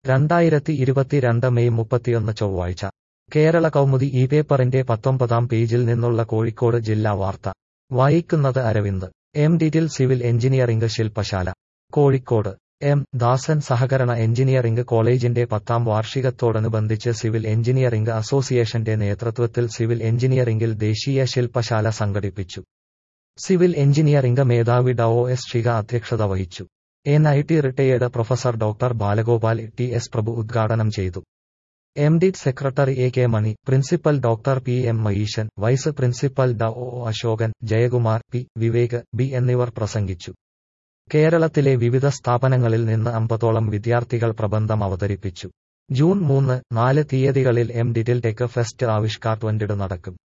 രണ്ടായിരത്തി ഇരുപത്തിരണ്ട് മെയ് മുപ്പത്തിയൊന്ന് ചൊവ്വാഴ്ച കേരള കൗമുദി ഈ പേപ്പറിന്റെ പത്തൊമ്പതാം പേജിൽ നിന്നുള്ള കോഴിക്കോട് ജില്ലാ വാർത്ത വായിക്കുന്നത് അരവിന്ദ് എം ഡിറ്റിൽ സിവിൽ എഞ്ചിനീയറിംഗ് ശില്പശാല കോഴിക്കോട് എം ദാസൻ സഹകരണ എഞ്ചിനീയറിംഗ് കോളേജിന്റെ പത്താം വാർഷികത്തോടനുബന്ധിച്ച് സിവിൽ എഞ്ചിനീയറിംഗ് അസോസിയേഷന്റെ നേതൃത്വത്തിൽ സിവിൽ എഞ്ചിനീയറിംഗിൽ ദേശീയ ശില്പശാല സംഘടിപ്പിച്ചു സിവിൽ എഞ്ചിനീയറിംഗ് മേധാവി ഡോ എസ് ഷിക അധ്യക്ഷത വഹിച്ചു N I T retired professor doctor Balagopal T S Prabhu ഉദ്ഘാടനം ചെയ്തു M DIT secretary A K Mani principal doctor P M Maheeshan vice principal ഡ O Ashokan Jayakumar P Vivek B എന്നിവർ പ്രസംഗിച്ചു കേരളത്തിലെ വിവിധ സ്ഥാപനങ്ങളിൽ നിന്ന് അമ്പതോളം വിദ്യാർത്ഥികൾ പ്രബന്ധം അവതരിപ്പിച്ചു ജൂൺ മൂന്ന് നാല് തീയതികളിൽ എം ഡിറ്റിൽ ടെക് ഫെസ്റ്റ് ആവിഷ്കാർ ട്വന്റിഡ് നടക്കും